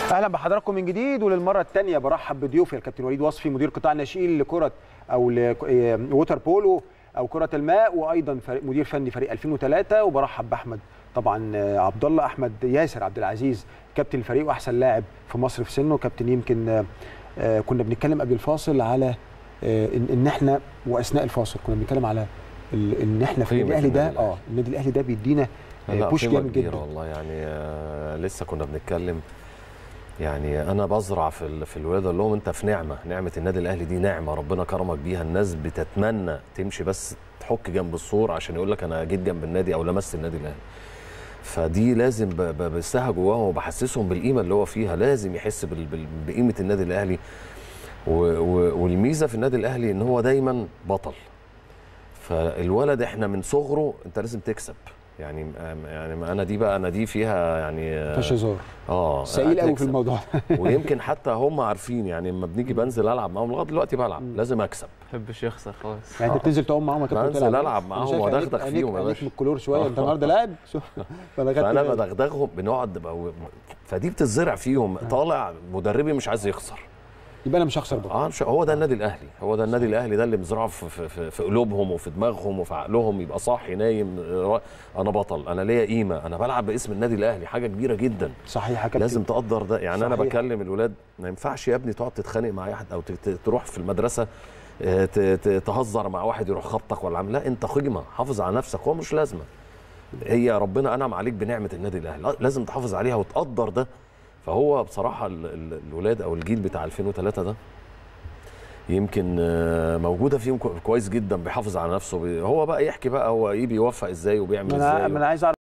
اهلا بحضراتكم من جديد وللمره الثانيه برحب بضيوفي الكابتن وليد وصفي مدير قطاع الناشئين لكره او لوتر بولو او كره الماء وايضا فريق مدير فني فريق 2003 وبرحب باحمد طبعا عبد الله احمد ياسر عبد العزيز كابتن الفريق واحسن لاعب في مصر في سنه كابتن يمكن كنا بنتكلم قبل الفاصل على ان احنا واثناء الفاصل كنا بنتكلم على ان احنا في النادي الاهلي ده اه النادي الاهلي ده بيدينا بوش جامد جدا والله يعني آه لسه كنا بنتكلم يعني انا بزرع في في الولاد اقول لهم انت في نعمه نعمه النادي الاهلي دي نعمه ربنا كرمك بيها الناس بتتمنى تمشي بس تحك جنب السور عشان يقول لك انا جيت جنب النادي او لمست النادي الاهلي فدي لازم ببثها جواهم وبحسسهم بالقيمه اللي هو فيها لازم يحس بقيمه النادي الاهلي والميزه في النادي الاهلي ان هو دايما بطل فالولد احنا من صغره انت لازم تكسب يعني يعني انا دي بقى انا دي فيها يعني فيش هزار اه سئيل قوي في الموضوع ويمكن حتى هم عارفين يعني لما بنيجي بنزل العب معاهم لغايه دلوقتي بلعب لازم اكسب ما بحبش يخسر خالص يعني انت بتنزل تعوم معاهم بنزل العب معاهم وادغدغ فيهم يا باشا من الكلور شويه انت النهارده لاعب فانا بدغدغهم بنقعد فدي بتتزرع فيهم طالع مدربي مش عايز يخسر يبقى انا مش هخسر بقى اه مش هو ده النادي الاهلي هو ده النادي الاهلي ده اللي مزرعه في, في, في قلوبهم وفي دماغهم وفي عقلهم يبقى صاحي نايم انا بطل انا ليا قيمه انا بلعب باسم النادي الاهلي حاجه كبيره جدا صحيح يا كابتن لازم تقدر ده يعني صحيح. انا بكلم الولاد ما ينفعش يا ابني تقعد تتخانق مع اي حد او تروح في المدرسه تهزر مع واحد يروح خبطك ولا عامل لا انت قيمه حافظ على نفسك هو مش لازمه هي ربنا انعم عليك بنعمه النادي الاهلي لازم تحافظ عليها وتقدر ده فهو بصراحه الولاد او الجيل بتاع 2003 ده يمكن موجوده فيهم كويس جدا بيحافظ على نفسه هو بقى يحكي بقى هو ايه بيوفق ازاي وبيعمل ازاي انا عايز